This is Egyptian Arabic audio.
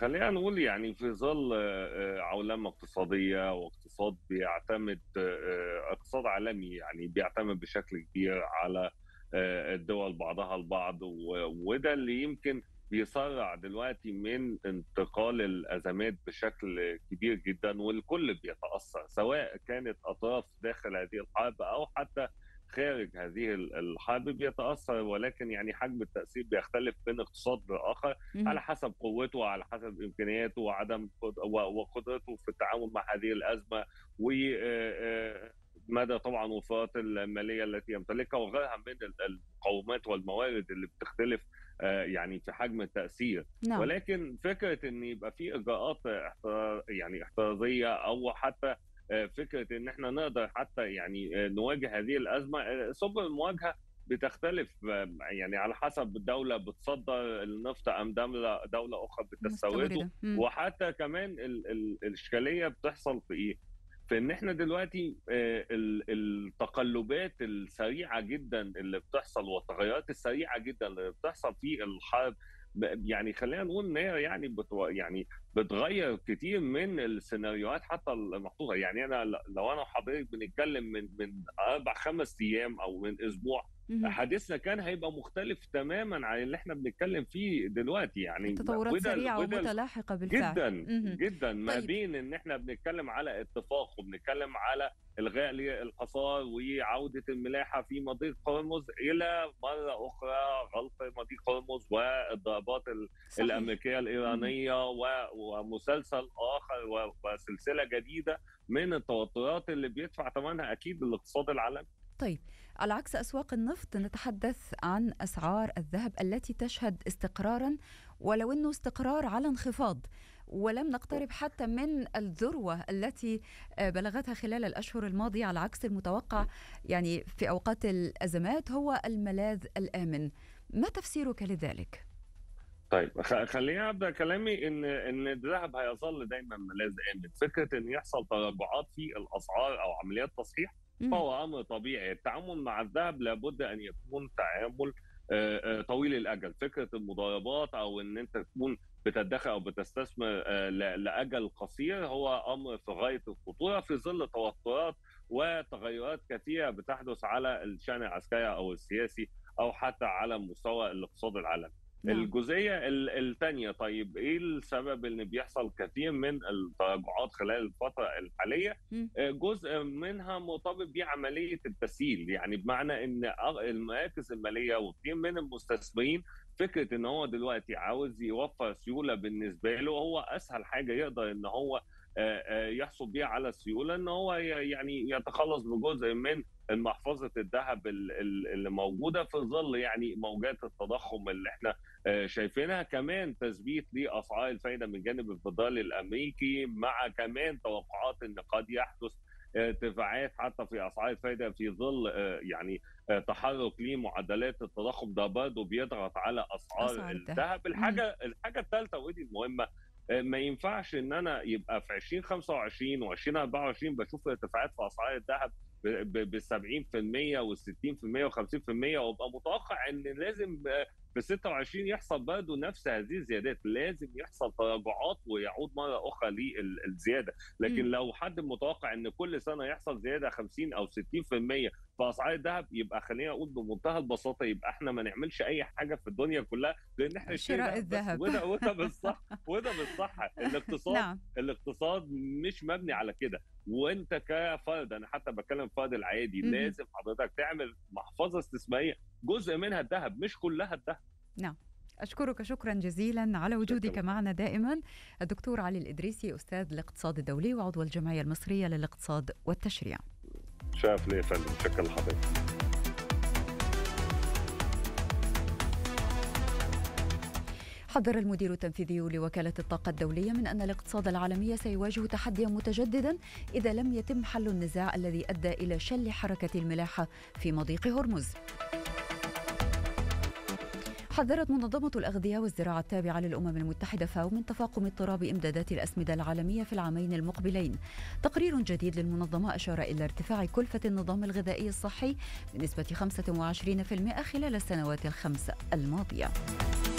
خلينا نقول يعني في ظل عولمه اقتصاديه واقتصاد بيعتمد اقتصاد عالمي يعني بيعتمد بشكل كبير على الدول بعضها البعض وده اللي يمكن بيسرع دلوقتي من انتقال الازمات بشكل كبير جدا والكل بيتاثر سواء كانت اطراف داخل هذه الحرب او حتى خارج هذه الحرب بيتاثر ولكن يعني حجم التاثير بيختلف من اقتصاد لاخر على حسب قوته وعلى حسب امكانياته وعدم وقدرته في التعامل مع هذه الازمه و مدى طبعا وفرات الماليه التي يمتلكها وغيرها من المقومات والموارد اللي بتختلف يعني في حجم التاثير نعم. ولكن فكره ان يبقى في اجراءات يعني احترازيه او حتى فكره ان احنا نقدر حتى يعني نواجه هذه الازمه سبل المواجهه بتختلف يعني على حسب الدوله بتصدر النفط ام دوله دوله اخرى بتستورده وحتى كمان ال ال الاشكاليه بتحصل في ايه؟ في ان احنا دلوقتي التقلبات السريعه جدا اللي بتحصل والتغيرات السريعه جدا اللي بتحصل في الحرب يعني خلينا نقول ان هي يعني بتو يعني بتغير كتير من السيناريوهات حتى المحطوطه يعني انا لو انا وحضرتك بنتكلم من من اربع خمس ايام او من اسبوع حديثنا كان هيبقى مختلف تماما عن اللي احنا بنتكلم فيه دلوقتي يعني تطورات سريعه ومتلاحقه بالفعل جدا مم. جدا ما طيب. بين ان احنا بنتكلم على اتفاق وبنتكلم على الغاء للحصار وعوده الملاحه في مضيق هرمز الى مره اخرى غلق مضيق هرمز والضربات صحيح. الامريكيه الايرانيه ومسلسل اخر وسلسله جديده من التوترات اللي بيدفع ثمنها اكيد الاقتصاد العالمي طيب على عكس اسواق النفط نتحدث عن اسعار الذهب التي تشهد استقرارا ولو انه استقرار على انخفاض ولم نقترب حتى من الذروه التي بلغتها خلال الاشهر الماضيه على عكس المتوقع يعني في اوقات الازمات هو الملاذ الامن ما تفسيرك لذلك؟ طيب خليني ابدا كلامي ان ان الذهب هيظل دايما ملاذ امن، فكره ان يحصل تراجعات في الاسعار او عمليات تصحيح فهو امر طبيعي، التعامل مع الذهب لابد ان يكون تعامل طويل الاجل، فكره المضاربات او ان انت تكون بتدخر او بتستثمر لاجل قصير هو امر في غايه الخطوره في ظل توترات وتغيرات كثيره بتحدث على الشان العسكري او السياسي او حتى على مستوى الاقتصاد العالمي. نعم. الجزئيه الثانيه طيب ايه السبب ان بيحصل كثير من التراجعات خلال الفتره الحاليه م. جزء منها مرتبط بعمليه التسهيل يعني بمعنى ان المراكز الماليه وكثير من المستثمرين فكره ان هو دلوقتي عاوز يوفر سيوله بالنسبه له هو اسهل حاجه يقدر ان هو يحصل بيها على السيوله ان هو يعني يتخلص بجزء من محفظه الذهب اللي موجوده في ظل يعني موجات التضخم اللي احنا شايفينها كمان تثبيت لاسعار الفائده من جانب الفدرالي الامريكي مع كمان توقعات ان قد يحدث ارتفاعات حتى في اسعار الفائده في ظل يعني تحرك لمعدلات التضخم ده برضه بيضغط على اسعار الذهب الحاجه الحاجه الثالثه ودي المهمه ما ينفعش ان انا يبقى في 2025 و2024 بشوف ارتفاعات في اسعار الذهب ب 70% وال 60% و50% وابقى متوقع ان لازم في 26 يحصل برضه نفس هذه الزيادات لازم يحصل تراجعات ويعود مره اخرى للزياده لكن م. لو حد متوقع ان كل سنه يحصل زياده 50 او 60% في اسعار الذهب يبقى خلينا اقول بمنتهى البساطه يبقى احنا ما نعملش اي حاجه في الدنيا كلها لان احنا شراء الذهب وده وده بالصح وده بالصح الاقتصاد نعم. الاقتصاد مش مبني على كده وانت كفرد انا حتى بتكلم فرد العادي م. لازم حضرتك تعمل محفظه استثماريه جزء منها الذهب مش كلها الذهب نعم أشكرك شكرا جزيلا على وجودك شكرا. معنا دائما الدكتور علي الإدريسي أستاذ الاقتصاد الدولي وعضو الجمعية المصرية للاقتصاد والتشريع شاف لي يا فندم شكرا لحضرتك حذر المدير التنفيذي لوكالة الطاقة الدولية من أن الاقتصاد العالمي سيواجه تحديا متجددا إذا لم يتم حل النزاع الذي أدى إلى شل حركة الملاحة في مضيق هرمز. حذرت منظمة الأغذية والزراعة التابعة للأمم المتحدة فاو من تفاقم اضطراب إمدادات الأسمدة العالمية في العامين المقبلين. تقرير جديد للمنظمة أشار إلى ارتفاع كلفة النظام الغذائي الصحي بنسبة 25% خلال السنوات الخمس الماضية.